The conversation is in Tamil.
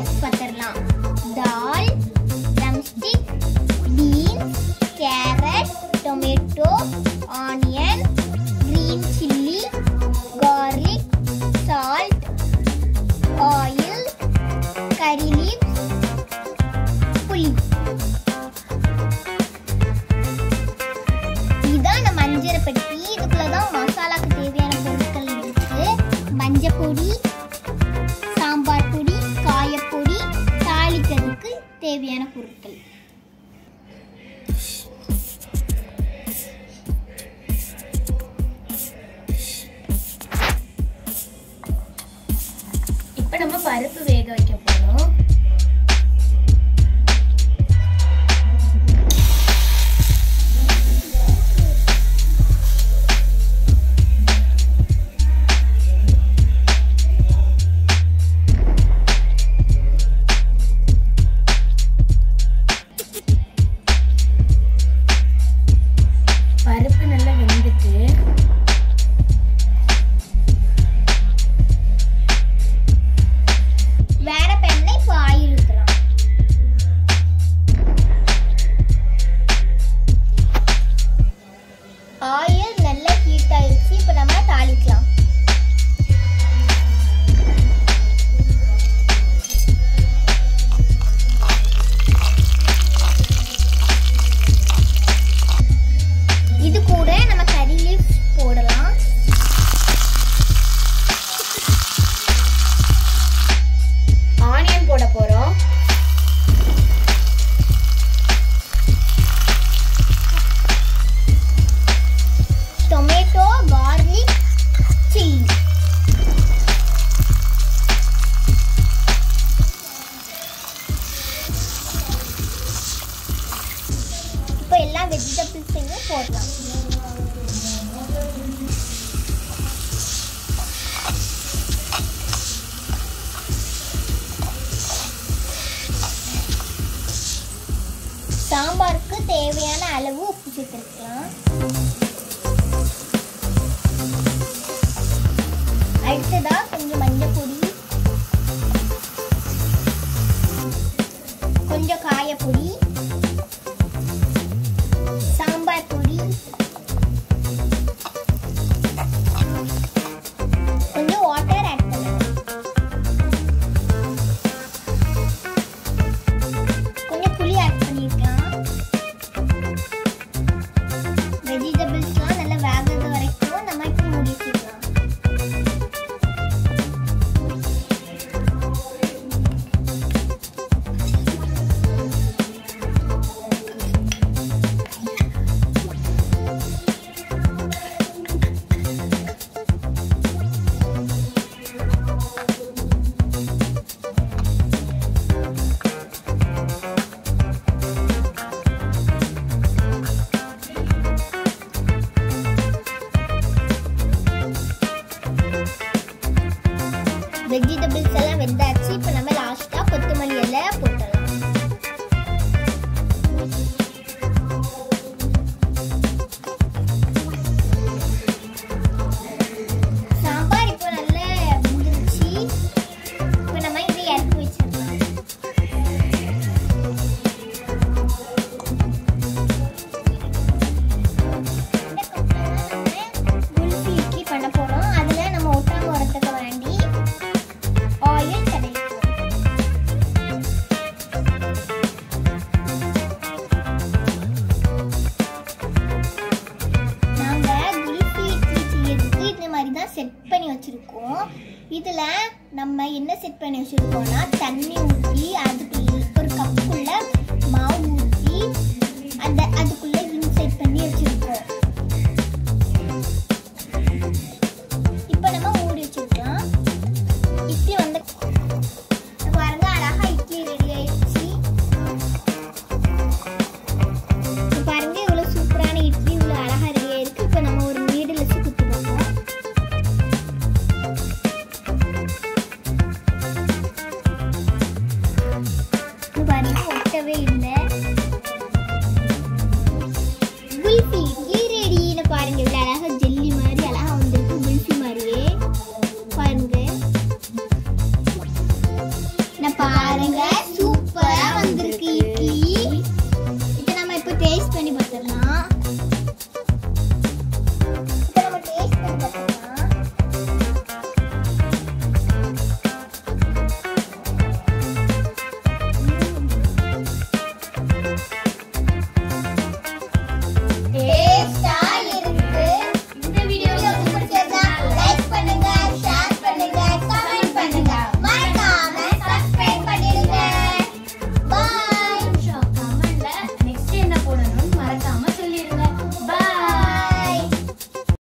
இன்க்ரீடியன்ஸ் பார்த்துடலாம் தால் drumstick beans carrot tomato onion green chilli garlic salt oil curry leaves புளி இதான் நம்ம மஞ்சள் பெட்டி இதுக்குள்ள தான் மசாலாக்கு தேவையான பொருட்கள் இருக்கு மஞ்சள் பொடி சாம்பார் பொடி காயப்பொடி தாளிக்கிறதுக்கு தேவையான பொருட்கள் இப்போ நம்ம பருப்பு வேக வைக்க போறோம் பருப்பு நல்லா வெந்துட்டு வேற பேன்ல இப்போ ஆயில் ஊற்றலாம் ஆயில் நல்லா ஹீட் ஆயிடுச்சு இப்போ நம்ம தாளிக்கலாம் இது கூட நம்ம கறி லீஃப் போடலாம் ஆனியன் போட போறோம் டொமேட்டோ கார்லிக் சில்லி இப்போ எல்லா வெஜிடபிள்ஸையும் போடலாம் சாம்பாருக்கு தேவையான அளவு உப்பு சேர்த்துருக்கலாம் அடுத்ததா கொஞ்சம் மஞ்சள் பொடி கொஞ்சம் காயப்பொடி சாம்பார் பொடி கொஞ்சம் வாட்டர் ஆட் பண்ணலாம் கொஞ்சம் புளி ஆட் பண்ணிருக்கலாம் வெஜிடபிள்ஸ்லாம் நல்லா வேகிறது வரைக்கும் நம்ம இப்போ மூடி வச்சுக்கலாம் வெஜிடபிள்ஸ் எல்லாம் வெந்தாச்சு இப்போ நம்ம லாஸ்டா கொத்தமல்லி இலை போட்டுடலாம் சாம்பார் இப்போ நல்லா வெந்துருச்சு இப்போ நம்ம இதை இறக்கி வச்சிடலாம் குல்ஃபி இட்லி பண்ண போறோம் அதுல நம்ம ஒட்டாம வரத்துக்கு வேண்டி ஆயில் தடவிப்போம் நாங்க குல்ஃபி இட்லி செய்யறதுக்கு இந்த மாதிரி தான் செட் பண்ணி வச்சிருக்கோம் இதுல நம்ம என்ன செட் பண்ணி வச்சிருக்கோம்னா